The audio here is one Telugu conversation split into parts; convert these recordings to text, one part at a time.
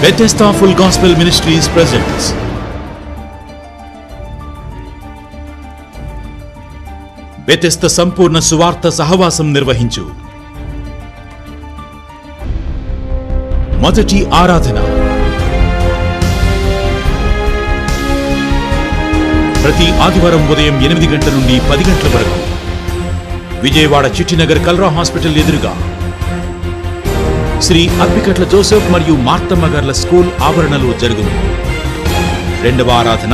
Bethesda Full Gospel Ministries presents Bethesda సంపూర్ణ సువార్త సహవాసం నిర్వహించు మొదటి ఆరాధన ప్రతి ఆదివారం ఉదయం ఎనిమిది గంటల నుండి పది గంటల వరకు విజయవాడ చిట్టినగర్ కల్రా హాస్పిటల్ ఎదురుగా శ్రీ అప్పికట్ల జోసెఫ్ మరియు మార్తమ్మ గార్ల స్కూల్ ఆవరణలో జరుగును రెండవ ఆరాధన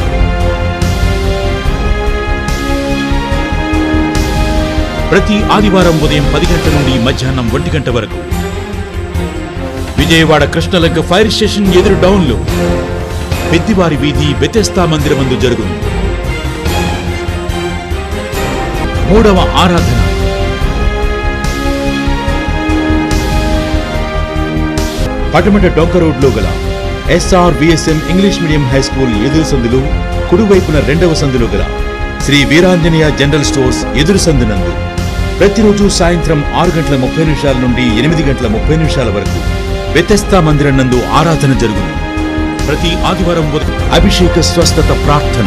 ప్రతి ఆదివారం ఉదయం పది గంటల నుండి మధ్యాహ్నం ఒంటి గంట వరకు విజయవాడ కృష్ణలంక ఫైర్ స్టేషన్ ఎదురు డౌన్లో పెద్దివారి వీధి బెతెస్తా మందిరమందు జరుగును మూడవ ఆరాధన పటమట డొంక రోడ్లో గల SR VSM English medium high school ఎదురు సందులు కుడివైపున రెండవ సందులో గల శ్రీ వీరాంజనేయ జనరల్ స్టోర్స్ ఎదురు సందునందు ప్రతిరోజు సాయంత్రం ఆరు గంటల ముప్పై నిమిషాల నుండి ఎనిమిది గంటల ముప్పై నిమిషాల వరకు వ్యతస్థా మందిరం నందు ఆరాధన జరుగును ప్రతి ఆదివారం ఉదయం అభిషేక స్వస్థత ప్రార్థన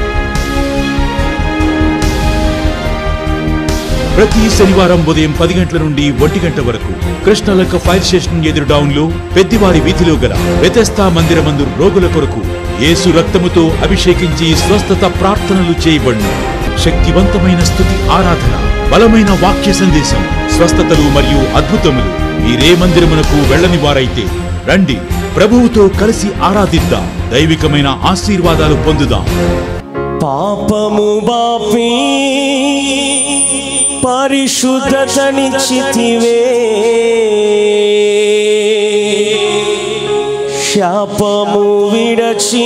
ప్రతి శనివారం ఉదయం పది గంటల నుండి ఒంటి గంట వరకు కృష్ణలక్క ఫైర్ స్టేషన్ ఎదురు డౌన్లో పెద్దివారి వీధిలో గల వ్యతస్థా మందిరమందు రోగుల కొరకు యేసు రక్తముతో అభిషేకించి స్వస్థత ప్రార్థనలు చేయబడును శక్తివంతమైన స్థుతి ఆరాధన బలమైన వాక్య సందేశం స్వస్థతలు మరియు అద్భుతములు మీరే మందిరమునకు వెళ్ళని వారైతే రండి ప్రభువుతో కలిసి ఆరాధిద్దాం దైవికమైన ఆశీర్వాదాలు పొందుదాం పాపము బాపి పరిశుద్ధతనిచ్చితివే శాపము విడచి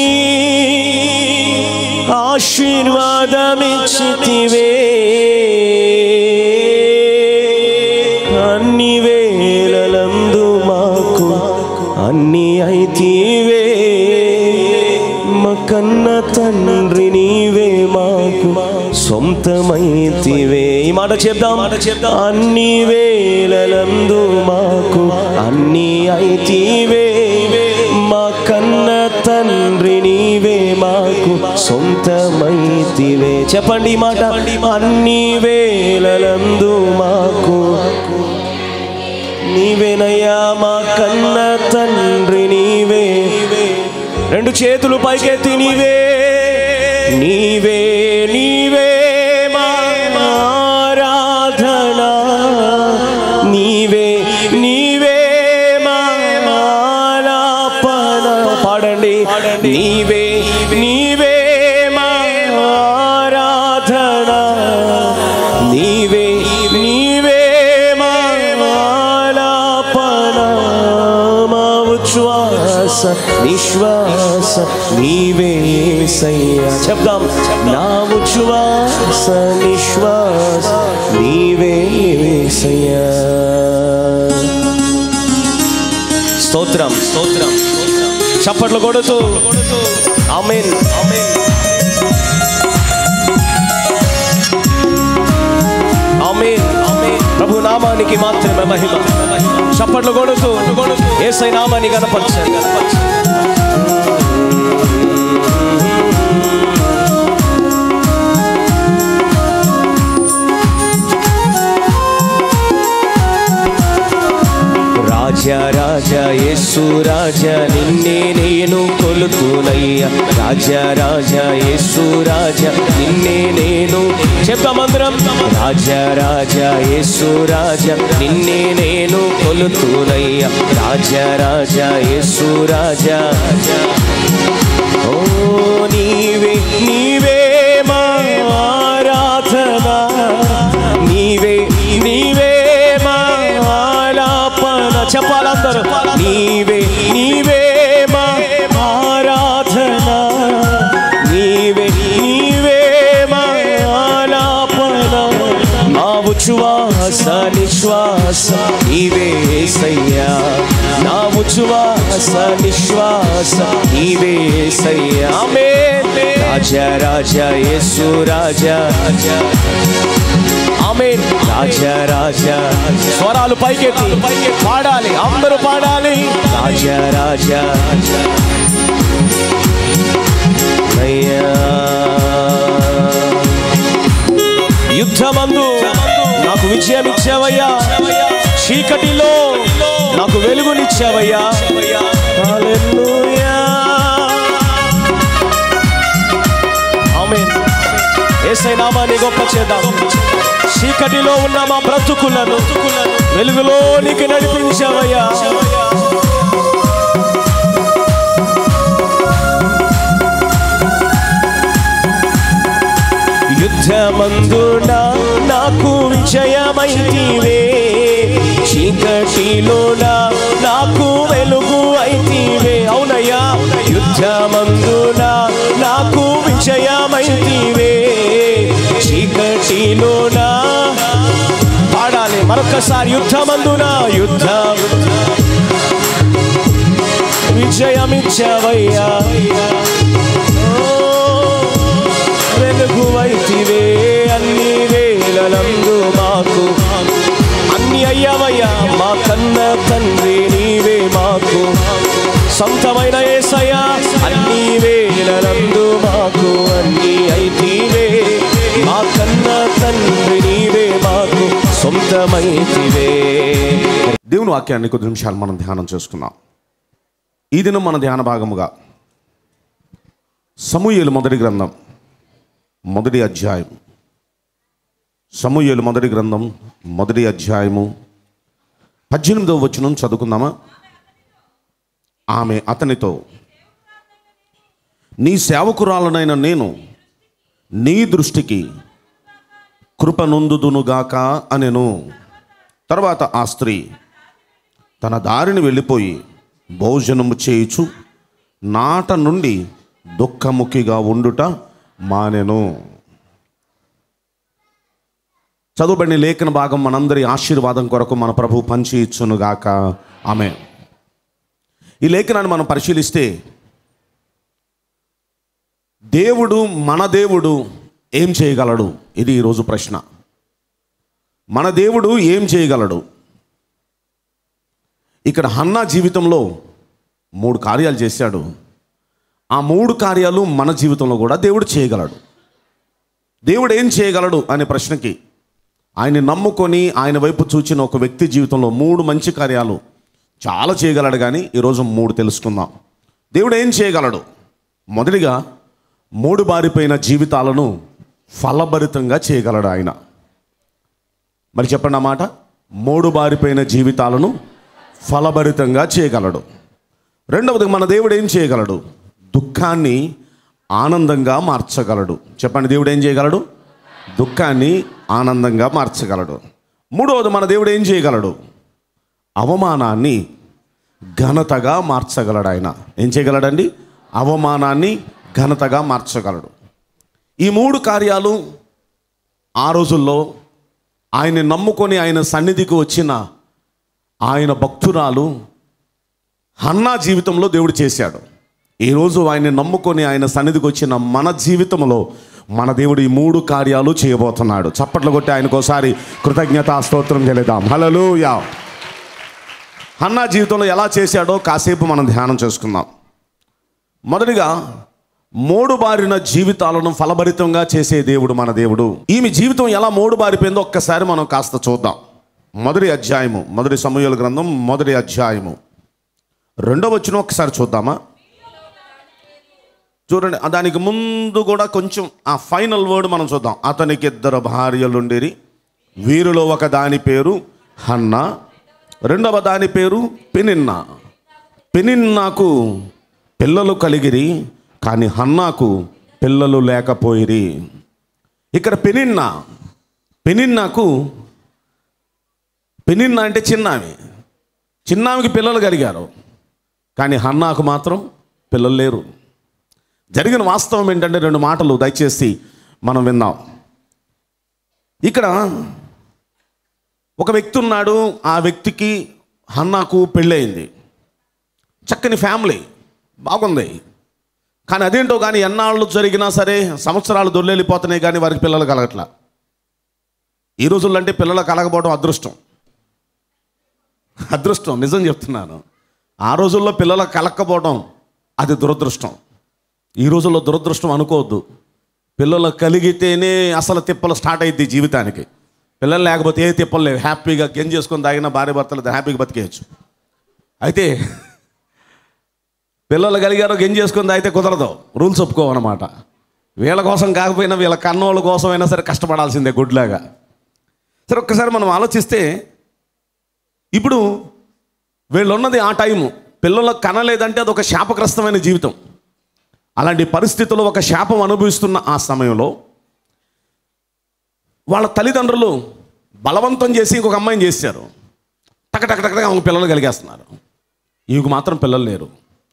ఆశీర్వాదమిచ్చితివే అన్ని వేలలందు మాకు అన్ని అయితీవే మా కన్న తండ్రి నీవే మాకు సొంతమైతివే ఈ మాట చెప్దాం మాట చెప్దాం అన్ని వేలలందు మాకు అన్ని అయితీవే మా కన్న తండ్రి నీవే మాకు సొంతమైతివే చెప్పండి ఈ మాట అన్ని వేలలందు మాకు నీవేనయ్యా మా కన్న తండ్రి నీవే రెండు చేతులు పైకెత్తి నీవే నీవే నీవే మా ఆరాధన నీవే నీవే మా ఆలాపన పాడండి నీవే నీవే మా ఆరాధన నీవే నీవే మా ఆలాపన మా ఉచ్ఛ్వాస నిశ్వాస నీవే సయ్యా చెప్దాం నా ఉచ్ఛ్వాస నిశ్వాస నీవే సయ్యా స్తోత్రం స్తోత్రం చప్పట్లు కొడుతూ ఆమెన్ ఆమెన్ ఆమేన్ ఆమేన్ ప్రభు నామానికి మాత్రమే మహిమ చప్పట్లు కొడుతూ ఏసై నామాన్ని కనపరచండి రాజా రాజా యేసు రాజా నిన్నే నేను కొలుతునయ్యా రాజా రాజా యేసు రాజా నిన్నే నేను చెప్తామందరం రాజా రాజా యేసు రాజా నిన్నే నేను కొలుతునయ్యా రాజా రాజా యేసు రాజా ఓ నీవే నీవే మా ఆరాధన నీవే నీవే మా ఆలాపన చెప్పాలందరూ నీవే నీవే మా ఆరాధన నీవే నీవే మా ఆలాపన మా ఉచ్ఛ్వాస నిశ్వాస నీవే సయ్యా నా ఉచ్ఛ్వాస నిశ్వాస నీవే సయ్యా ఆమేన్ రాజా రాజా యేసు రాజా ఆమేన్ రాజా రాజా స్వరాలు పైకెత్తి పాడాలి అందరూ పాడాలి రాజా రాజా అయ్యా యుద్ధమందు నాకు విజయం ఇచ్చావయ్యా చీకటిలో నాకు వెలుగునిచ్చావయ్యా హల్లెలూయా ఆమేన్ యేసయ్య నామాన్ని గొప్ప చేద్దాం చీకటిలో ఉన్న మా బ్రతుకులను వెలుగులోనికి నడిపించావయ్యా యుద్ధమందున నాకు విజయమైతివే చీకటిలోన నాకు వెలుగు అయితివే అవునయ్యా యుద్ధమందున నాకు విజయమైతివే చీకటిలోన పాడాలి మరొకసారి యుద్ధమందున యుద్ధ విజయమిచ్చవయ్యా వెలుగువైతివే అన్ని వేళలందు మాకు అన్ని అయ్యవయ్యా మా కన్న తండ్రి నీవే మాకు సొంతమైన ఏసయ్యా అన్ని వేళలందు మాకు అన్ని అయితీవే మా కన్న తండ్రి నీవే మాకు సొంతమైతివే దేవుని వాక్యాన్ని కొద్ది నిమిషాలు మనం ధ్యానం చేసుకుందాం ఈ దినం మన ధ్యాన భాగముగా సమూయేలు మొదటి గ్రంథం మొదటి అధ్యాయం సమూయేలు మొదటి గ్రంథం మొదటి అధ్యాయము పద్దెనిమిదవ వచనం చదువుకుందామా ఆమె అతనితో నీ సేవకురాలనైన నేను నీ దృష్టికి కృపనొందుదునుగాక అనెను తర్వాత ఆ స్త్రీ తన దారిని వెళ్ళిపోయి భోజనము చేయుచు నాట నుండి దుఃఖముఖిగా ఉండుట మానెను చదువుబడిన లేఖన భాగం మనందరి ఆశీర్వాదం కొరకు మన ప్రభు పంచి ఇచ్చునుగాక ఆమె ఈ లేఖనాన్ని మనం పరిశీలిస్తే దేవుడు మన దేవుడు ఏం చేయగలడు ఇది ఈరోజు ప్రశ్న మన దేవుడు ఏం చేయగలడు ఇక్కడ హన్నా జీవితంలో మూడు కార్యాలు చేశాడు ఆ మూడు కార్యాలు మన జీవితంలో కూడా దేవుడు చేయగలడు దేవుడు ఏం చేయగలడు అనే ప్రశ్నకి ఆయన నమ్ముకొని ఆయన వైపు చూచిన ఒక వ్యక్తి జీవితంలో మూడు మంచి కార్యాలు చాలా చేయగలడు కానీ ఈరోజు మూడు తెలుసుకుందాం దేవుడు ఏం చేయగలడు మొదటిగా మూడు బారిపోయిన జీవితాలను ఫలభరితంగా చేయగలడు ఆయన మరి చెప్పండి ఆ మాట మూడు బారిపోయిన జీవితాలను ఫలభరితంగా చేయగలడు రెండవది మన దేవుడు ఏం చేయగలడు దుఃఖాన్ని ఆనందంగా మార్చగలడు చెప్పండి దేవుడు ఏం చేయగలడు దుఃఖాన్ని ఆనందంగా మార్చగలడు మూడవది మన దేవుడు ఏం చేయగలడు అవమానాన్ని ఘనతగా మార్చగలడు ఆయన ఏం చేయగలడండి అవమానాన్ని ఘనతగా మార్చగలడు ఈ మూడు కార్యాలు ఆ రోజుల్లో ఆయన్ని నమ్ముకొని ఆయన సన్నిధికి వచ్చిన ఆయన భక్తురాలు హన్నా జీవితంలో దేవుడు చేశాడు ఈరోజు ఆయన్ని నమ్ముకొని ఆయన సన్నిధికి వచ్చిన మన జీవితంలో మన దేవుడు ఈ మూడు కార్యాలు చేయబోతున్నాడు చప్పట్లు కొట్టి ఆయనకోసారి కృతజ్ఞత స్తోత్రం చెల్లిద్దాం హలలుయా హన్నా జీవితంలో ఎలా చేశాడో కాసేపు మనం ధ్యానం చేసుకుందాం మొదటిగా మూడు బారిన జీవితాలను ఫలభరితంగా చేసే దేవుడు మన దేవుడు ఈమె జీవితం ఎలా మూడు బారిపోయిందో ఒక్కసారి మనం కాస్త చూద్దాం మొదటి అధ్యాయము మొదటి సమూహాల గ్రంథం మొదటి అధ్యాయము రెండో వచ్చిన ఒకసారి చూద్దామా చూడండి ఆ దానికి ముందు కూడా కొంచెం ఆ ఫైనల్ వర్డ్ మనం చూద్దాం అతనికి ఇద్దరు భార్యలుండిరి వీరిలో ఒక దాని పేరు హన్న రెండవ దాని పేరు పెనిన్నా పెనిన్నాకు పిల్లలు కలిగిరి కానీ హన్నాకు పిల్లలు లేకపోయిరి ఇక్కడ పెనిన్నా పెనిన్నాకు పెనిన్నా అంటే చిన్నామి చిన్నామికి పిల్లలు కలిగారు కానీ హన్నాకు మాత్రం పిల్లలు లేరు జరిగిన వాస్తవం ఏంటంటే రెండు మాటలు దయచేసి మనం విందాం ఇక్కడ ఒక వ్యక్తి ఉన్నాడు ఆ వ్యక్తికి హన్నాకు పెళ్ళయింది చక్కని ఫ్యామిలీ బాగుంది కానీ అదేంటో కానీ ఎన్నాళ్ళు జరిగినా సరే సంవత్సరాలు దొల్లెళ్ళిపోతున్నాయి కానీ వారికి పిల్లలు కలగట్లా ఈ రోజుల్లో అంటే పిల్లలు కలగపోవడం అదృష్టం అదృష్టం నిజం చెప్తున్నాను ఆ రోజుల్లో పిల్లలు కలక్కపోవడం అది దురదృష్టం ఈ రోజుల్లో దురదృష్టం అనుకోవద్దు పిల్లలు కలిగితేనే అసలు తిప్పలు స్టార్ట్ అయింది జీవితానికి పిల్లలు లేకపోతే ఏ తిప్పలు లేవు హ్యాపీగా గెన్ చేసుకొని తాగిన భార్య భర్తలు హ్యాపీగా బతికేయచ్చు అయితే పిల్లలు కలిగారు గెన్ చేసుకొని తాగితే కుదరదు రూల్స్ ఒప్పుకోవన్నమాట వీళ్ళ కోసం కాకపోయినా వీళ్ళ కన్నోళ్ళ కోసమైనా సరే కష్టపడాల్సిందే గుడ్లాగా సరే ఒక్కసారి మనం ఆలోచిస్తే ఇప్పుడు వీళ్ళు ఉన్నది ఆ టైము పిల్లలకు కనలేదంటే అది ఒక శాపగ్రస్తమైన జీవితం అలాంటి పరిస్థితుల్లో ఒక శాపం అనుభవిస్తున్న ఆ సమయంలో వాళ్ళ తల్లిదండ్రులు బలవంతం చేసి ఇంకొక అమ్మాయిని చేశారు టక టక టక ఆమెకు పిల్లలు కలిగేస్తున్నారు ఈమెకు మాత్రం పిల్లలు లేరు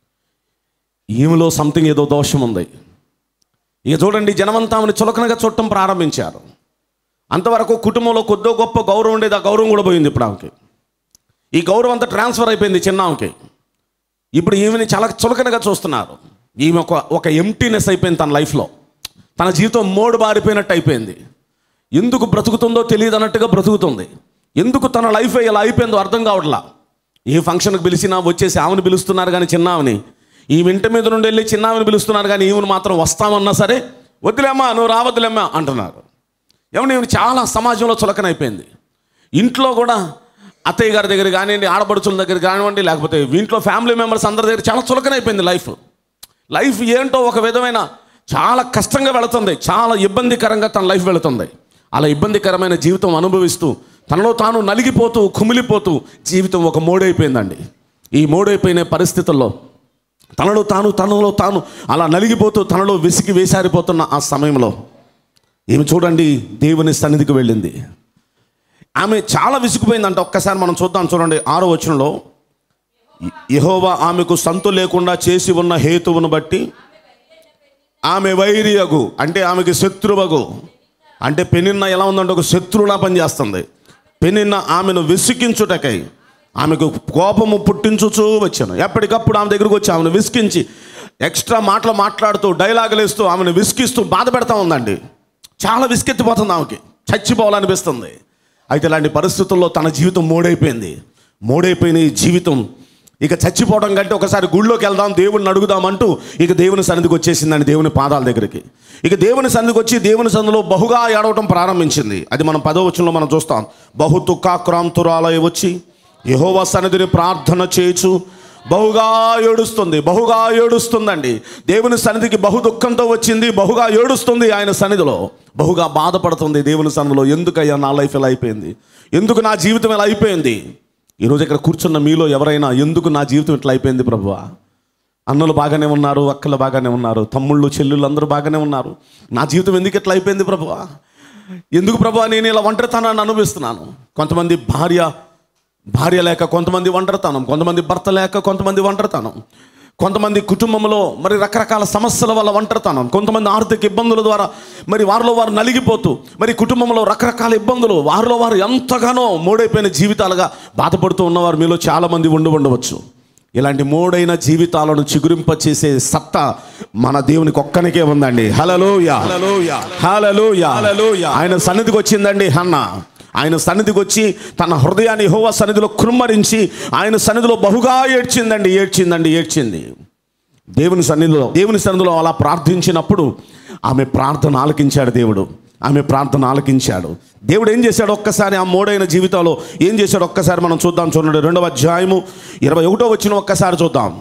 ఈమెలో సంథింగ్ ఏదో దోషం ఉంది ఇక చూడండి జనమంతా ఆమెను చులకనగా చుట్టం ప్రారంభించారు అంతవరకు కుటుంబంలో కొద్దో గొప్ప గౌరవం ఉండేది ఆ గౌరవం కూడా పోయింది ఇప్పుడు ఆమెకి ఈ గౌరవం అంతా ట్రాన్స్ఫర్ అయిపోయింది చిన్న ఆమెకి ఇప్పుడు ఈమెని చాలా చులకనగా చూస్తున్నారు ఈమె ఒక ఒక ఎంటీనెస్ అయిపోయింది తన లైఫ్లో తన జీవితం మోడు బారిపోయినట్టు అయిపోయింది ఎందుకు బ్రతుకుతుందో తెలియదు అన్నట్టుగా బ్రతుకుతుంది ఎందుకు తన లైఫ్ ఇలా అయిపోయిందో అర్థం కావట్లా ఏ ఫంక్షన్కి పిలిచినా వచ్చేసి ఆమెను పిలుస్తున్నారు కానీ చిన్నామని ఈ ఇంటి మీద నుండి వెళ్ళి చిన్నామని పిలుస్తున్నారు కానీ ఈమెను మాత్రం వస్తామన్నా సరే వద్దులేమ్మా నువ్వు రావద్దులేమ్మా అంటున్నారు ఏమన్నా ఈమె చాలా సమాజంలో చులకనైపోయింది ఇంట్లో కూడా అత్తయ్య గారి దగ్గర కానివ్వండి ఆడపడుచుల దగ్గర కానివ్వండి లేకపోతే ఇంట్లో ఫ్యామిలీ మెంబర్స్ అందరి దగ్గర చాలా చులకనైపోయింది లైఫ్ లైఫ్ ఏంటో ఒక విధమైన చాలా కష్టంగా వెళుతుంది చాలా ఇబ్బందికరంగా తన లైఫ్ వెళుతుంది అలా ఇబ్బందికరమైన జీవితం అనుభవిస్తూ తనలో తాను నలిగిపోతూ కుమిలిపోతూ జీవితం ఒక మోడైపోయిందండి ఈ మోడైపోయిన పరిస్థితుల్లో తనలో తాను తనలో తాను అలా నలిగిపోతూ తనలో విసిగి వేసారిపోతున్న ఆ సమయంలో ఈమె చూడండి దేవుని సన్నిధికి వెళ్ళింది ఆమె చాలా విసిగిపోయిందంట ఒక్కసారి మనం చూద్దాం చూడండి ఆరో వచనంలో యహోవా ఆమెకు సంతు లేకుండా చేసి ఉన్న హేతువును బట్టి ఆమె వైరియగు అంటే ఆమెకి శత్రువగు అంటే పెనిన్న ఎలా ఉందంటే ఒక శత్రువులా పనిచేస్తుంది పెనిన్న ఆమెను విసిగించుటకై ఆమెకు కోపము పుట్టించుచూ వచ్చాను ఎప్పటికప్పుడు ఆమె దగ్గరకు వచ్చి ఆమెను విసిగించి ఎక్స్ట్రా మాటలు మాట్లాడుతూ డైలాగులు వేస్తూ ఆమెను విసిగిస్తూ బాధ పెడతా ఉందండి చాలా విసిగెత్తిపోతుంది ఆమెకి చచ్చిపోవాలనిపిస్తుంది అయితే ఇలాంటి పరిస్థితుల్లో తన జీవితం మూడైపోయింది మూడైపోయిన ఈ జీవితం ఇక చచ్చిపోవడం కంటే ఒకసారి గుళ్ళోకి వెళ్దాం దేవుడిని అడుగుదామంటూ ఇక దేవుని సన్నిధికి వచ్చేసిందండి దేవుని పాదాల దగ్గరికి ఇక దేవుని సన్నిధికి వచ్చి దేవుని సన్నిధిలో బహుగా ఏడవటం ప్రారంభించింది అది మనం పదో వచనంలో మనం చూస్తాం బహు తుక్కాక్రాంతురాలయ వచ్చి యహోవా సన్నిధిని ప్రార్థన చేయొచ్చు బహుగా ఏడుస్తుంది బహుగా ఏడుస్తుందండి దేవుని సన్నిధికి బహు దుఃఖంతో వచ్చింది బహుగా ఏడుస్తుంది ఆయన సన్నిధిలో బహుగా బాధపడుతుంది దేవుని సన్నిధిలో ఎందుకయ్యా నా లైఫ్ ఇలా అయిపోయింది ఎందుకు నా జీవితం ఇలా అయిపోయింది ఈరోజు ఇక్కడ కూర్చున్న మీలో ఎవరైనా ఎందుకు నా జీవితం ఇట్లా అయిపోయింది ప్రభువా అన్నలు బాగానే ఉన్నారు అక్కలు బాగానే ఉన్నారు తమ్ముళ్ళు చెల్లుళ్ళు అందరూ బాగానే ఉన్నారు నా జీవితం ఎందుకు ఇట్లా అయిపోయింది ప్రభువా ఎందుకు ప్రభువా నేను ఇలా ఒంటరితనాన్ని అనుభవిస్తున్నాను కొంతమంది భార్య భార్య లేక కొంతమంది ఒంటరితనం కొంతమంది భర్త లేక కొంతమంది ఒంటరితనం కొంతమంది కుటుంబంలో మరి రకరకాల సమస్యల వల్ల ఒంటరితనం కొంతమంది ఆర్థిక ఇబ్బందుల ద్వారా మరి వారిలో వారు నలిగిపోతూ మరి కుటుంబంలో రకరకాల ఇబ్బందులు వారిలో వారు ఎంతగానో మూడైపోయిన జీవితాలుగా బాధపడుతూ ఉన్నవారు మీలో చాలామంది ఉండి ఉండవచ్చు ఇలాంటి మూడైన జీవితాలను చిగురింపచేసే సత్తా మన దేవునికి ఒక్కనికే ఉందండి హలలోయ హలలోయ ఆయన సన్నిధికి వచ్చిందండి హన్న ఆయన సన్నిధికి వచ్చి తన హృదయాన్ని హోవ సన్నిధిలో కృమ్మరించి ఆయన సన్నిధిలో బహుగా ఏడ్చిందండి ఏడ్చిందండి ఏడ్చింది దేవుని సన్నిధిలో దేవుని సన్నిధిలో అలా ప్రార్థించినప్పుడు ఆమె ప్రార్థన ఆలకించాడు దేవుడు ఆమె ప్రార్థన ఆలకించాడు దేవుడు ఏం చేశాడు ఒక్కసారి ఆ మూడైన జీవితంలో ఏం చేశాడు ఒక్కసారి మనం చూద్దాం చూడండి రెండవ అధ్యాయము ఇరవై ఒకటో వచ్చిన ఒక్కసారి చూద్దాం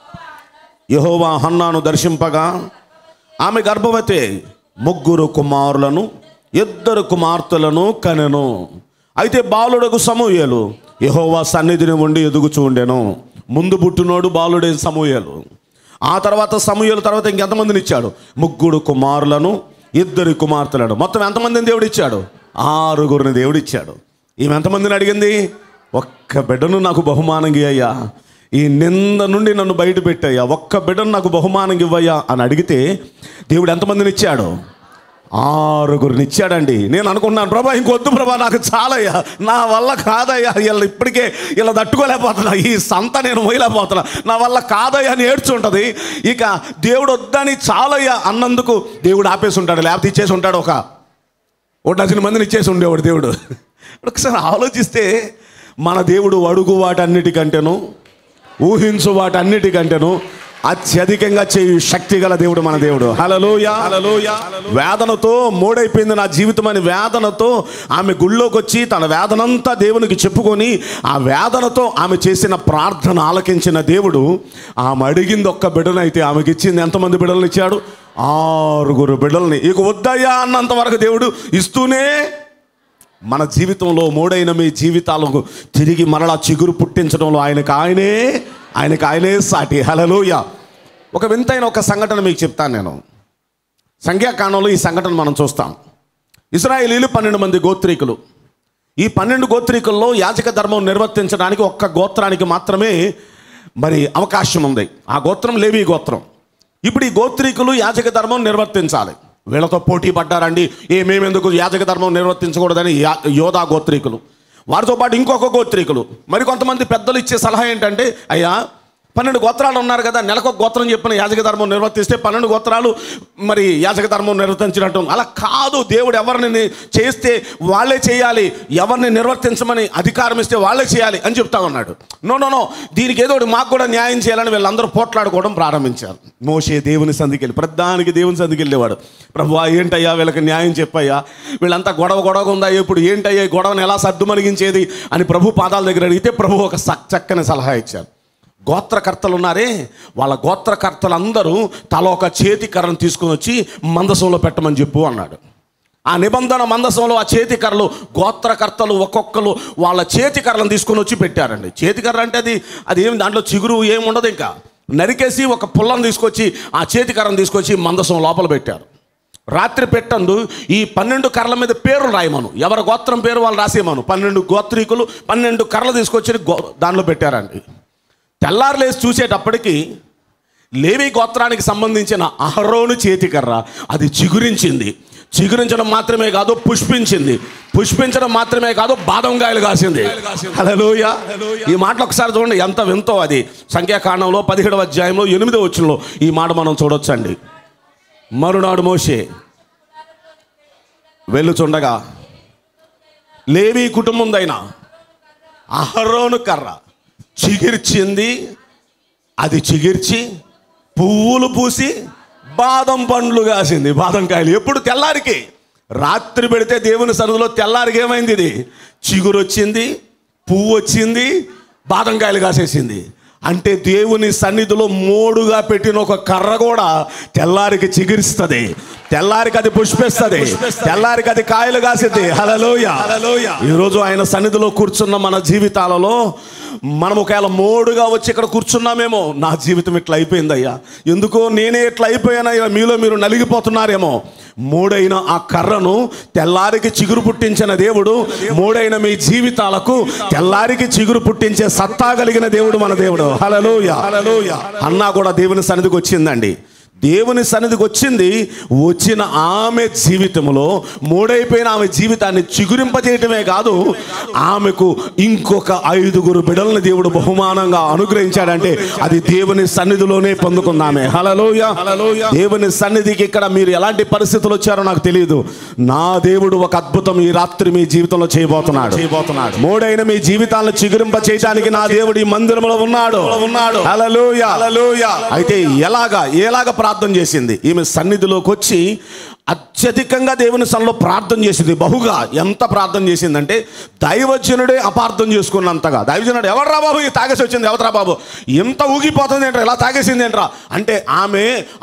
యహోవా హన్నాను దర్శింపగా ఆమె గర్భవతి ముగ్గురు కుమారులను ఇద్దరు కుమార్తెలను కనెను అయితే బాలుడకు సమూయేలు యహోవా సన్నిధిని ఉండి ఎదుగుచూ ఉండెను ముందు పుట్టినోడు బాలుడే సమూయేలు ఆ తర్వాత సమూయేలు తర్వాత ఇంకెంతమందిని ఇచ్చాడు ముగ్గురు కుమారులను ఇద్దరు కుమార్తెలను మొత్తం ఎంతమందిని దేవుడు ఇచ్చాడు ఆరుగురిని దేవుడు ఇచ్చాడు ఈమె ఎంతమందిని అడిగింది ఒక్క బిడ్డను నాకు బహుమానంగా అయ్యా ఈ నింద నుండి నన్ను బయట పెట్టయ్యా ఒక్క బిడ్డను నాకు బహుమానం ఇవ్వయ్యా అని అడిగితే దేవుడు ఎంతమందిని ఇచ్చాడు ఆరుగురిని ఇచ్చాడండి నేను అనుకున్నాను ప్రభా ఇంకొద్దు ప్రభా నాకు చాలయ్యా నా వల్ల కాదయ్యా వీళ్ళు ఇప్పటికే ఇలా తట్టుకోలేకపోతున్నా ఈ సంత నేను మోయలేకపోతున్నా నా వల్ల కాదయ్యా అని ఏడ్చుంటుంది ఇక దేవుడు వద్దని చాలయ్యా అన్నందుకు దేవుడు ఆపేసి ఉంటాడు లేకపోతే ఇచ్చేసి ఉంటాడు ఒక ఓ డజన్ మందిని ఇచ్చేసి ఉండేవాడు దేవుడు ఒకసారి ఆలోచిస్తే మన దేవుడు అడుగు వాటన్నిటికంటేను ఊహించు వాటన్నిటికంటేను అత్యధికంగా చేయు శక్తి గల దేవుడు మన దేవుడు హలలోయ హలలోయ వేదనతో మూడైపోయింది నా జీవితం అని వేదనతో ఆమె గుళ్ళోకి వచ్చి తన వేదనంతా దేవునికి చెప్పుకొని ఆ వేదనతో ఆమె చేసిన ప్రార్థన ఆలకించిన దేవుడు ఆమె అడిగింది ఒక్క బిడ్డనైతే ఆమెకి ఇచ్చింది ఎంతమంది బిడ్డలను ఇచ్చాడు ఆరుగురు బిడ్డల్ని ఇక వద్దయ్యా అన్నంత వరకు దేవుడు ఇస్తూనే మన జీవితంలో మూడైన మీ జీవితాలకు తిరిగి మరలా చిగురు పుట్టించడంలో ఆయనకు ఆయనే ఆయనకు ఆయనే సాటి హలలోయ ఒక వింతైన ఒక సంఘటన మీకు చెప్తాను నేను సంఖ్యాకాండంలో ఈ సంఘటన మనం చూస్తాం ఇస్రాయేలీలు పన్నెండు మంది గోత్రీకులు ఈ పన్నెండు గోత్రీకుల్లో యాజక ధర్మం నిర్వర్తించడానికి ఒక్క గోత్రానికి మాత్రమే మరి అవకాశం ఉంది ఆ గోత్రం లేవి గోత్రం ఇప్పుడు ఈ గోత్రీకులు యాజక ధర్మం నిర్వర్తించాలి వీళ్ళతో పోటీ పడ్డారండి ఏ మేమెందుకు యాజక ధర్మం నిర్వర్తించకూడదని యా- యోధా గోత్రీకులు వారితో పాటు ఇంకొక గోత్రీకులు మరి కొంతమంది పెద్దలు ఇచ్చే సలహా ఏంటంటే అయ్యా పన్నెండు గోత్రాలు ఉన్నారు కదా నెలకు గోత్రం చెప్పిన యాజక ధర్మం నిర్వర్తిస్తే పన్నెండు గోత్రాలు మరి యాజక ధర్మం నిర్వర్తించినట్టు అలా కాదు దేవుడు ఎవరిని చేస్తే వాళ్ళే చేయాలి ఎవరిని నిర్వర్తించమని అధికారం ఇస్తే వాళ్ళే చేయాలి అని చెప్తా ఉన్నాడు నో నో నో దీనికి ఏదో ఒకటి మాకు కూడా న్యాయం చేయాలని వీళ్ళందరూ పోట్లాడుకోవడం ప్రారంభించారు మోషే దేవుని సంధికి వెళ్ళి ప్రధానికి దేవుని సంధికి వెళ్ళేవాడు ప్రభు ఏంటయ్యా వీళ్ళకి న్యాయం చెప్పయ్యా వీళ్ళంతా గొడవ గొడవగా ఉందా ఇప్పుడు ఏంటయ్యా ఈ గొడవను ఎలా సర్దుమణిగించేది అని ప్రభు పాదాల దగ్గర అడిగితే ప్రభు ఒక స- చక్కని సలహా ఇచ్చారు గోత్రకర్తలు ఉన్నారే వాళ్ళ గోత్రకర్తలందరూ తల ఒక చేతి కర్రను తీసుకుని వచ్చి మందసంలో పెట్టమని చెప్పు అన్నాడు ఆ నిబంధన మందసంలో ఆ చేతి కర్రలు గోత్రకర్తలు ఒక్కొక్కరు వాళ్ళ చేతి కర్రలను తీసుకొని వచ్చి పెట్టారండి చేతి కర్ర అంటే అది అది ఏమి దాంట్లో చిగురు ఏమి ఉండదు ఇంకా నరికేసి ఒక పుల్లను తీసుకొచ్చి ఆ చేతి కర్రను తీసుకొచ్చి మందసం లోపల పెట్టారు రాత్రి పెట్టండు ఈ పన్నెండు కర్రల మీద పేర్లు రాయమను ఎవరి గోత్రం పేరు వాళ్ళు రాసేయమను పన్నెండు గోత్రీకులు పన్నెండు కర్రలు తీసుకొచ్చి గో దానిలో పెట్టారండి తెల్లారులేసి చూసేటప్పటికి లేవి గోత్రానికి సంబంధించిన అహరోను చేతికర్ర అది చిగురించింది చిగురించడం మాత్రమే కాదు పుష్పించింది పుష్పించడం మాత్రమే కాదు బాదంగాయలు కాసింది హలోయ ఈ మాటలు ఒకసారి చూడండి ఎంత వింతో అది సంఖ్యాకాండంలో పదిహేడవ అధ్యాయంలో ఎనిమిదో వచ్చినలో ఈ మాట మనం చూడొచ్చండి మరునాడు మోషే వెళ్ళుచుండగా లేవి కుటుంబందైన అహరోను కర్ర చిగిర్చింది అది చిగిర్చి పువ్వులు పూసి బాదం పండ్లు కాసింది బాదం కాయలు ఎప్పుడు తెల్లారికి రాత్రి పెడితే దేవుని సన్నిధిలో తెల్లారికి ఏమైంది ఇది చిగురు వచ్చింది పువ్వు వచ్చింది బాదం కాయలు కాసేసింది అంటే దేవుని సన్నిధిలో మోడుగా పెట్టిన ఒక కర్ర కూడా తెల్లారికి చిగురిస్తుంది తెల్లారికి అది పుష్పిస్తుంది తెల్లారికి అది కాయలు కాసిద్ది హలలోయ ఈరోజు ఆయన సన్నిధిలో కూర్చున్న మన జీవితాలలో మనం ఒకవేళ మోడుగా వచ్చి ఇక్కడ కూర్చున్నామేమో నా జీవితం ఇట్లా అయిపోయిందయ్యా ఎందుకో నేనే ఇట్లా అయిపోయానయ్యా మీలో మీరు నలిగిపోతున్నారేమో మూడైన ఆ కర్రను తెల్లారికి చిగురు పుట్టించిన దేవుడు మూడైన మీ జీవితాలకు తెల్లారికి చిగురు పుట్టించే సత్తా కలిగిన దేవుడు మన దేవుడు హలలోయ హలలోయ అన్నా కూడా దేవుని సన్నిధికి వచ్చిందండి దేవుని సన్నిధికి వచ్చింది వచ్చిన ఆమె జీవితంలో మూడైపోయిన ఆమె జీవితాన్ని చిగురింపజేయటమే కాదు ఆమెకు ఇంకొక ఐదుగురు బిడల్ని దేవుడు బహుమానంగా అనుగ్రహించాడంటే అది దేవుని సన్నిధిలోనే పొందుకున్నామే హలలోయ దేవుని సన్నిధికి ఇక్కడ మీరు ఎలాంటి పరిస్థితులు వచ్చారో నాకు తెలియదు నా దేవుడు ఒక అద్భుతం ఈ రాత్రి మీ జీవితంలో చేయబోతున్నాడు చేయబోతున్నాడు మూడైన మీ జీవితాలను చిగురింప చేయడానికి నా దేవుడు ఈ మందిరంలో ఉన్నాడు ఉన్నాడు హలలోయ హలలోయ అయితే ఎలాగా ఎలాగ ప్రార్థన చేసింది ఈమె సన్నిధిలోకి వచ్చి అత్యధికంగా దేవుని సన్నిలో ప్రార్థన చేసింది బహుగా ఎంత ప్రార్థన చేసిందంటే దైవజనుడే అపార్థం చేసుకున్నంతగా దైవజనుడు ఎవర్రా బాబు ఈ తాగేసి వచ్చింది ఎవతరా బాబు ఎంత ఊగిపోతుంది ఏంట్రా ఇలా తాగేసింది ఏంట్రా అంటే ఆమె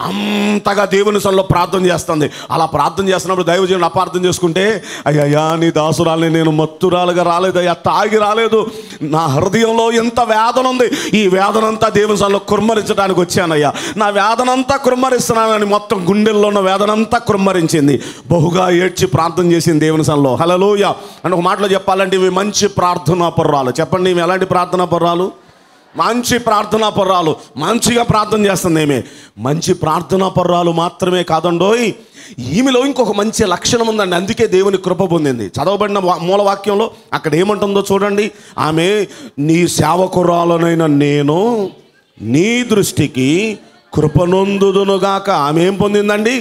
అంతగా దేవుని సన్నిలో ప్రార్థన చేస్తుంది అలా ప్రార్థన చేస్తున్నప్పుడు దైవజనుడు అపార్థం చేసుకుంటే అయ్యయ్యా నీ దాసురాల్ని నేను మత్తురాలుగా రాలేదయ్యా తాగి రాలేదు నా హృదయంలో ఎంత వేదన ఉంది ఈ వేదనంతా దేవుని సన్నిలో కుమ్మరించడానికి వచ్చానయ్యా నా వేదనంతా కుమ్మరిస్తున్నానని మొత్తం గుండెల్లో ఉన్న వేదనంతా కుమ్మరించింది బహుగా ఏడ్చి ప్రార్థన చేసింది దేవుని సన్నిలో హలలోయ అని ఒక మాటలో చెప్పాలంటే ఇవి మంచి ప్రార్థనా పర్రాలు చెప్పండి ఇవి ఎలాంటి ప్రార్థనా పర్రాలు మంచి ప్రార్థనా పర్రాలు మంచిగా ప్రార్థన చేస్తుంది ఏమే మంచి ప్రార్థనా పర్రాలు మాత్రమే కాదండోయ్ ఈమెలో ఇంకొక మంచి లక్షణం ఉందండి అందుకే దేవుని కృప పొందింది చదవబడిన వా- మూల వాక్యంలో అక్కడ ఏమంటుందో చూడండి ఆమె నీ సేవకురాలనైన నేను నీ దృష్టికి కృపనొందుదునుగాక ఆమె ఏం పొందిందండి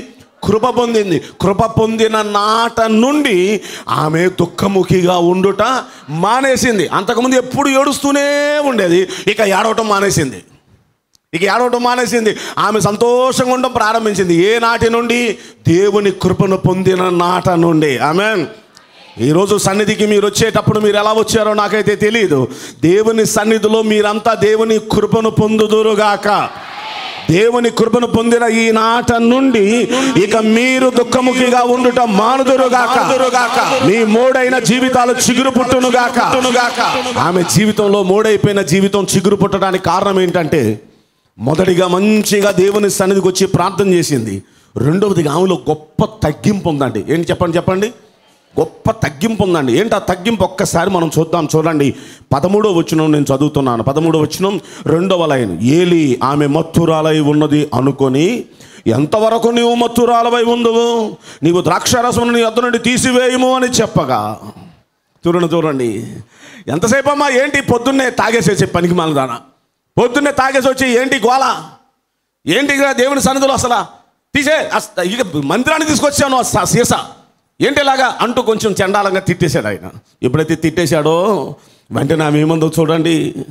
కృప పొందింది కృప పొందిన నాట నుండి ఆమె దుఃఖముఖిగా ఉండుట మానేసింది అంతకుముందు ఎప్పుడు ఏడుస్తూనే ఉండేది ఇక ఏడవటం మానేసింది ఇక ఏడవటం మానేసింది ఆమె సంతోషంగా ఉండడం ప్రారంభించింది ఏ నాటి నుండి దేవుని కృపను పొందిన నాట నుండి ఆమె ఈరోజు సన్నిధికి మీరు వచ్చేటప్పుడు మీరు ఎలా వచ్చారో నాకైతే తెలియదు దేవుని సన్నిధిలో మీరంతా దేవుని కృపను పొందుదురుగాక దేవుని కృపను పొందిన ఈ నాట నుండి ఇక మీరు దుఃఖముఖిగా ఉండుట మానుదురుగాక మీ మూడైన జీవితాలు చిగురు పుట్టునుగాక ఆమె జీవితంలో మూడైపోయిన జీవితం చిగురు పుట్టడానికి కారణం ఏంటంటే మొదటిగా మంచిగా దేవుని సన్నిధికి వచ్చి ప్రార్థన చేసింది రెండవదిగా ఆమెలో గొప్ప తగ్గింపు ఉందండి ఏంటి చెప్పండి చెప్పండి గొప్ప తగ్గింపు ఉందండి ఏంటి ఆ తగ్గింపు ఒక్కసారి మనం చూద్దాం చూడండి పదమూడో వచనం నేను చదువుతున్నాను పదమూడో వచనం రెండవ లైన్ ఏలి ఆమె మత్తురాలై ఉన్నది అనుకొని ఎంతవరకు నీవు మత్తురాలవై ఉండవు నీవు ద్రాక్షారసం నీ వద్ద నుండి తీసివేయము అని చెప్పగా చూడండి చూడండి ఎంతసేపు అమ్మా ఏంటి పొద్దున్నే తాగేసేసి పనికి మాలదానా పొద్దున్నే తాగేసి వచ్చి ఏంటి గోల ఏంటి ఇక్కడ దేవుని సన్నిధిలో అసలు తీసే అస్- ఇక మందిరాన్ని తీసుకొచ్చాను ఆ స- సీసా ఏంటి ఇలాగా అంటూ కొంచెం చండాలంగా తిట్టేశాడు ఆయన ఎప్పుడైతే తిట్టేశాడో వెంటనే ఆమె ఏమందో చూడండి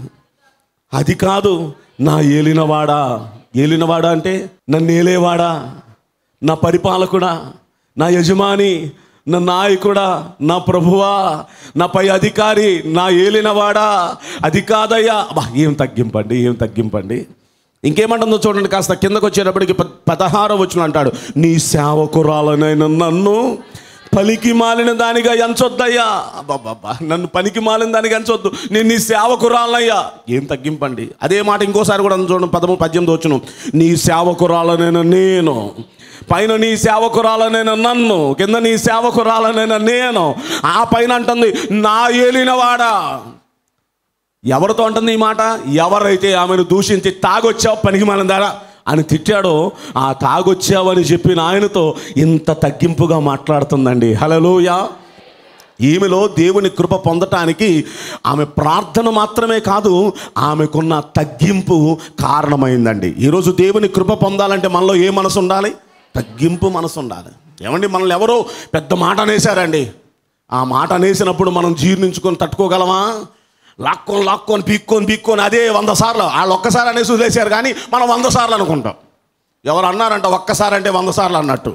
అది కాదు నా ఏలినవాడా ఏలినవాడా అంటే నన్ను ఏలేవాడా నా పరిపాలకుడా నా యజమాని నా నాయకుడా నా ప్రభువా నా పై అధికారి నా ఏలినవాడా అది కాదయ్యా అబ్బా ఏం తగ్గింపండి ఏం తగ్గింపండి ఇంకేమంటుందో చూడండి కాస్త కిందకు వచ్చేటప్పటికి ప- పదహారో వచ్చిన అంటాడు నీ సేవకురాలనైన నన్ను పనికి మాలిన దానిగా ఎంచొద్దయ్యా అబ్బాబ్బా నన్ను పనికి మాలిన దానిగా ఎంచొద్దు నేను నీ సేవకురాలయ్యా ఏం తగ్గింపండి అదే మాట ఇంకోసారి కూడా చూడండి పదము పద్దెనిమిది వచ్చును నీ సేవకురాలనైన నేను పైన నీ సేవకురాలనైన నన్ను కింద నీ సేవకురాలనైన నేను ఆ పైన అంటుంది నా ఏలినవాడా ఎవరితో అంటుంది ఈ మాట ఎవరైతే ఆమెను దూషించి తాగొచ్చావు పనికి మాలిందారా అని తిట్టాడో ఆ తాగొచ్చావని చెప్పిన ఆయనతో ఇంత తగ్గింపుగా మాట్లాడుతుందండి హలలోయా ఈమెలో దేవుని కృప పొందటానికి ఆమె ప్రార్థన మాత్రమే కాదు ఆమెకున్న తగ్గింపు కారణమైందండి ఈరోజు దేవుని కృప పొందాలంటే మనలో ఏ మనసు ఉండాలి తగ్గింపు మనసు ఉండాలి ఏమండి మనల్ని ఎవరో పెద్ద మాట అనేశారండి ఆ మాట అనేసినప్పుడు మనం జీర్ణించుకొని తట్టుకోగలమా లాక్కొని లాక్కొని పీక్కొని పీక్కొని అదే వంద సార్లు వాళ్ళు ఒక్కసారి అనేసి వదిలేశారు కానీ మనం వంద సార్లు అనుకుంటాం ఎవరు అన్నారంట ఒక్కసారి అంటే వంద సార్లు అన్నట్టు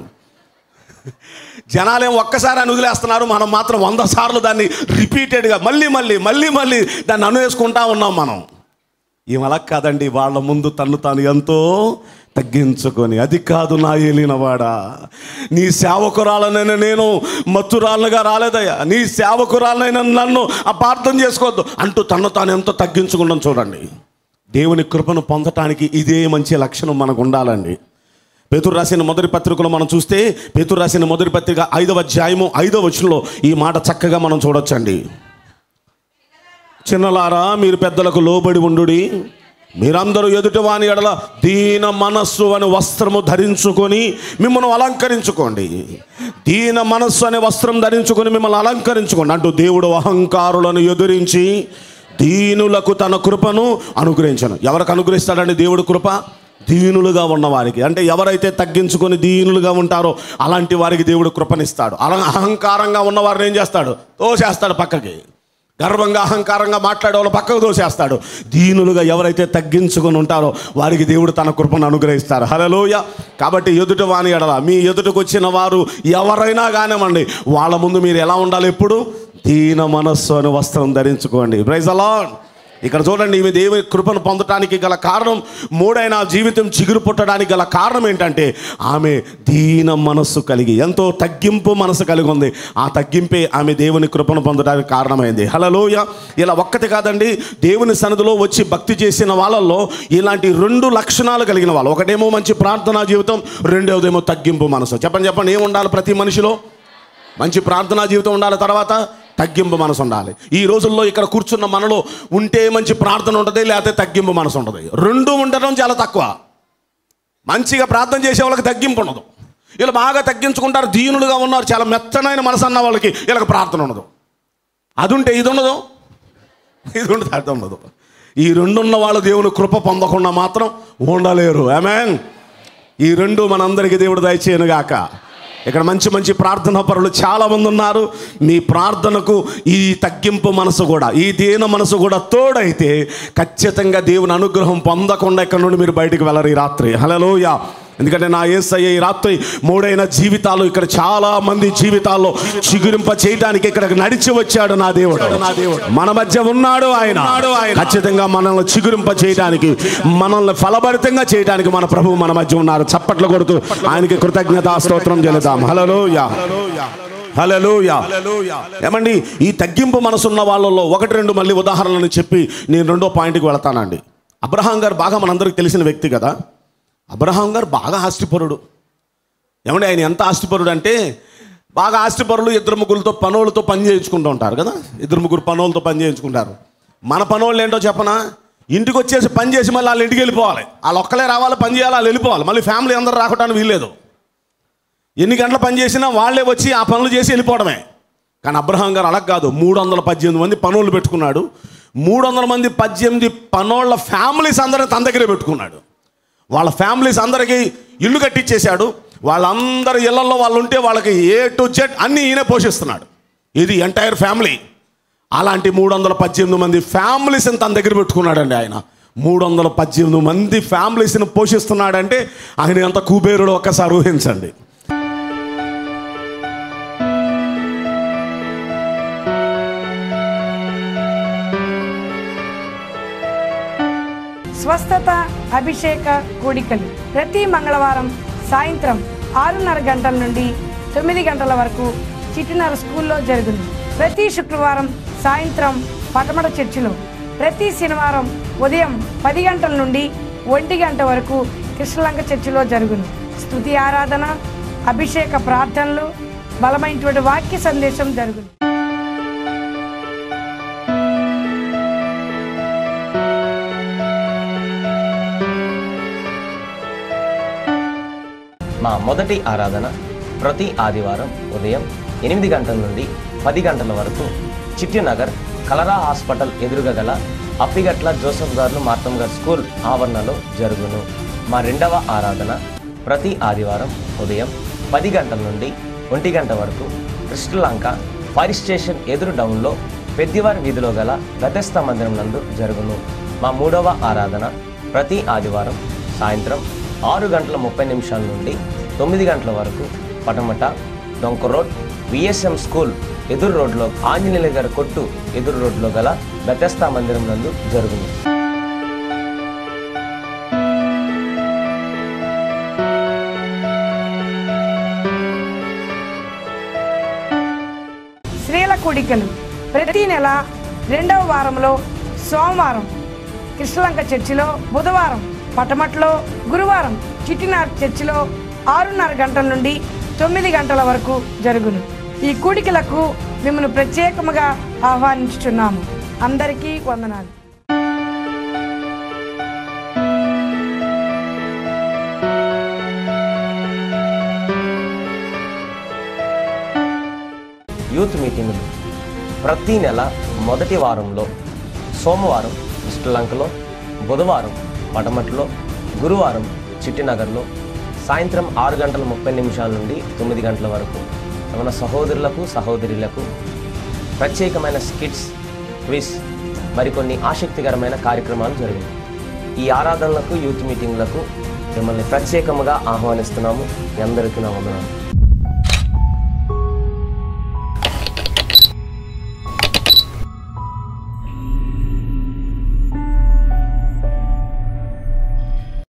జనాలేం ఒక్కసారి అని వదిలేస్తున్నారు మనం మాత్రం వంద సార్లు దాన్ని రిపీటెడ్గా మళ్ళీ మళ్ళీ మళ్ళీ మళ్ళీ దాన్ని అనువేసుకుంటా ఉన్నాం మనం ఏం అలా కాదండి వాళ్ళ ముందు తన్ను తాను ఎంతో తగ్గించుకొని అది కాదు నా ఏలినవాడా నీ సేవకురాలనైనా నేను మత్తురాలుగా రాలేదయ్యా నీ సేవకురాలనైనా నన్ను అపార్థం చేసుకోవద్దు అంటూ తన్ను తాను ఎంతో తగ్గించుకుంటాం చూడండి దేవుని కృపను పొందటానికి ఇదే మంచి లక్షణం మనకు ఉండాలండి పేతురు రాసిన మొదటి పత్రికలో మనం చూస్తే పేతురు రాసిన మొదటి పత్రిక ఐదవ అధ్యాయము ఐదవ వచనంలో ఈ మాట చక్కగా మనం చూడొచ్చండి చిన్నలారా మీరు పెద్దలకు లోబడి ఉండుడి మీరందరూ ఎదుటి వాని ఎడల దీన మనస్సు అనే వస్త్రము ధరించుకొని మిమ్మల్ని అలంకరించుకోండి దీన మనస్సు అనే వస్త్రం ధరించుకొని మిమ్మల్ని అలంకరించుకోండి అంటూ దేవుడు అహంకారులను ఎదురించి దీనులకు తన కృపను అనుగ్రహించను ఎవరికి అనుగ్రహిస్తాడండి దేవుడు కృప దీనులుగా ఉన్నవారికి అంటే ఎవరైతే తగ్గించుకొని దీనులుగా ఉంటారో అలాంటి వారికి దేవుడు కృపనిస్తాడు అలా అహంకారంగా ఉన్నవారిని ఏం చేస్తాడు తోసేస్తాడు పక్కకి గర్వంగా అహంకారంగా మాట్లాడే వాళ్ళు పక్కకు దోసేస్తాడు దీనులుగా ఎవరైతే తగ్గించుకొని ఉంటారో వారికి దేవుడు తన కృపను అనుగ్రహిస్తారు హలోయ కాబట్టి ఎదుట వాని ఎడల మీ ఎదుటకు వచ్చిన వారు ఎవరైనా కానివ్వండి వాళ్ళ ముందు మీరు ఎలా ఉండాలి ఎప్పుడు దీన మనస్సు అని వస్త్రం ధరించుకోండి ప్రైజ్ అలాన్ ఇక్కడ చూడండి ఈమె దేవుని కృపను పొందటానికి గల కారణం మూడైన జీవితం చిగురు పుట్టడానికి గల కారణం ఏంటంటే ఆమె దీన మనస్సు కలిగి ఎంతో తగ్గింపు మనసు కలిగి ఉంది ఆ తగ్గింపే ఆమె దేవుని కృపను పొందడానికి కారణమైంది హలలోయ ఇలా ఒక్కటి కాదండి దేవుని సన్నిధిలో వచ్చి భక్తి చేసిన వాళ్ళల్లో ఇలాంటి రెండు లక్షణాలు కలిగిన వాళ్ళు ఒకటేమో మంచి ప్రార్థనా జీవితం రెండవదేమో తగ్గింపు మనసు చెప్పండి చెప్పండి ఏం ఉండాలి ప్రతి మనిషిలో మంచి ప్రార్థనా జీవితం ఉండాలి తర్వాత తగ్గింపు మనసు ఉండాలి ఈ రోజుల్లో ఇక్కడ కూర్చున్న మనలో ఉంటే మంచి ప్రార్థన ఉంటుంది లేకపోతే తగ్గింపు మనసు ఉంటుంది రెండు ఉండడం చాలా తక్కువ మంచిగా ప్రార్థన చేసే వాళ్ళకి తగ్గింపు ఉండదు వీళ్ళు బాగా తగ్గించుకుంటారు దీనులుగా ఉన్నారు చాలా మెత్తనైన మనసు అన్న వాళ్ళకి వీళ్ళకి ప్రార్థన ఉండదు అది ఉంటే ఇది ఉండదు ఇది ఉండదు అది ఉండదు ఈ రెండున్న వాళ్ళు దేవుని కృప పొందకుండా మాత్రం ఉండలేరు ఆమెన్ ఈ రెండు మనందరికీ దేవుడు దయచేయను గాక ఇక్కడ మంచి మంచి ప్రార్థనా పరులు చాలా మంది ఉన్నారు మీ ప్రార్థనకు ఈ తగ్గింపు మనసు కూడా ఈ దీన మనసు కూడా తోడైతే ఖచ్చితంగా దేవుని అనుగ్రహం పొందకుండా ఇక్కడ నుండి మీరు బయటికి వెళ్ళరు ఈ రాత్రి హలోయ ఎందుకంటే నా ఏసయ్య ఈ రాత్రి మూడైన జీవితాలు ఇక్కడ చాలా మంది జీవితాల్లో చిగురింప చేయడానికి ఇక్కడ నడిచి వచ్చాడు నా దేవుడు నా దేవుడు మన మధ్య ఉన్నాడు ఆయన ఖచ్చితంగా మనల్ని చిగురింప చేయడానికి మనల్ని ఫలభరితంగా చేయడానికి మన ప్రభు మన మధ్య ఉన్నారు చప్పట్లు కొడుతూ ఆయనకి కృతజ్ఞత స్తోత్రం చెల్లుదాం హలోయ హలోయ ఏమండి ఈ తగ్గింపు మనసున్న వాళ్ళలో ఒకటి రెండు మళ్ళీ ఉదాహరణలు చెప్పి నేను రెండో పాయింట్కి వెళతానండి అబ్రహాం గారు బాగా మనందరికి తెలిసిన వ్యక్తి కదా అబ్రహాం గారు బాగా ఆస్తిపరుడు ఏమండి ఆయన ఎంత ఆస్తిపరుడు అంటే బాగా ఆస్తిపరులు ఇద్దరు ముగ్గురుతో పనులతో పని చేయించుకుంటూ ఉంటారు కదా ఇద్దరు ముగ్గురు పనులతో పని చేయించుకుంటారు మన పనులు ఏంటో చెప్పనా ఇంటికి వచ్చేసి పని చేసి మళ్ళీ వాళ్ళ ఇంటికి వెళ్ళిపోవాలి వాళ్ళు ఒక్కలే రావాలి పని చేయాలి వాళ్ళు వెళ్ళిపోవాలి మళ్ళీ ఫ్యామిలీ అందరూ రావటానికి వీల్లేదు ఎన్ని గంటల పని చేసినా వాళ్ళే వచ్చి ఆ పనులు చేసి వెళ్ళిపోవడమే కానీ అబ్రహాం గారు అలా కాదు మూడు వందల పద్దెనిమిది మంది పనులు పెట్టుకున్నాడు మూడు వందల మంది పద్దెనిమిది పనోళ్ళ ఫ్యామిలీస్ అందరిని తన దగ్గరే పెట్టుకున్నాడు వాళ్ళ ఫ్యామిలీస్ అందరికీ ఇల్లు కట్టించేశాడు వాళ్ళందరి ఇళ్లలో వాళ్ళు ఉంటే వాళ్ళకి ఏ టు జెడ్ అన్నీ ఈయనే పోషిస్తున్నాడు ఇది ఎంటైర్ ఫ్యామిలీ అలాంటి మూడు వందల పద్దెనిమిది మంది ఫ్యామిలీస్ని తన దగ్గర పెట్టుకున్నాడండి ఆయన మూడు వందల పద్దెనిమిది మంది ఫ్యామిలీస్ని పోషిస్తున్నాడంటే ఆయన ఎంత కుబేరుడు ఒక్కసారి ఊహించండి స్వస్థత అభిషేక కూడికలు ప్రతి మంగళవారం సాయంత్రం ఆరున్నర గంటల నుండి తొమ్మిది గంటల వరకు చిట్టినర స్కూల్లో జరుగును ప్రతి శుక్రవారం సాయంత్రం పటమట చర్చిలో ప్రతి శనివారం ఉదయం పది గంటల నుండి ఒంటి గంట వరకు కృష్ణలంక చర్చిలో జరుగును స్తుతి ఆరాధన అభిషేక ప్రార్థనలు బలమైనటువంటి వాక్య సందేశం జరుగును మా మొదటి ఆరాధన ప్రతి ఆదివారం ఉదయం ఎనిమిది గంటల నుండి పది గంటల వరకు చిట్టినగర్ కలరా హాస్పిటల్ ఎదురుగా గల అప్పిగట్ల జోసఫ్ గారు మార్తమ్ గారు స్కూల్ ఆవరణలో జరుగును మా రెండవ ఆరాధన ప్రతి ఆదివారం ఉదయం పది గంటల నుండి ఒంటి గంట వరకు కృష్ణలంక ఫైర్ స్టేషన్ ఎదురు డౌన్లో పెద్దివారి వీధిలో గల గతస్థ మందిరం నందు జరుగును మా మూడవ ఆరాధన ప్రతి ఆదివారం సాయంత్రం ఆరు గంటల ముప్పై నిమిషాల నుండి తొమ్మిది గంటల వరకు పటమట డొంక రోడ్ విఎస్ఎం స్కూల్ ఎదురు రోడ్లో ఆంజనేయుల గారి కొట్టు ఎదురు రోడ్లో గల బెతస్తా మందిరం నందు జరుగును స్త్రీల కూడికలు ప్రతి నెల రెండవ వారంలో సోమవారం కృష్ణలంక చర్చిలో బుధవారం పటమట్లో గురువారం చిట్టినార్ చర్చిలో ఆరున్నర గంటల నుండి తొమ్మిది గంటల వరకు జరుగును ఈ కూడికలకు మిమ్మల్ని ప్రత్యేకముగా ఆహ్వానించుచున్నాము అందరికీ వందనాలు యూత్ మీటింగులు ప్రతి నెల మొదటి వారంలో సోమవారం శ్రీలంకలో బుధవారం పటమట్లో గురువారం చిట్టినగర్లో సాయంత్రం ఆరు గంటల ముప్పై నిమిషాల నుండి తొమ్మిది గంటల వరకు మన సహోదరులకు సహోదరులకు ప్రత్యేకమైన స్కిట్స్ క్విజ్ మరికొన్ని ఆసక్తికరమైన కార్యక్రమాలు జరిగాయి ఈ ఆరాధనలకు యూత్ మీటింగ్లకు మిమ్మల్ని ప్రత్యేకముగా ఆహ్వానిస్తున్నాము మీ అందరికీ నా వందనాలు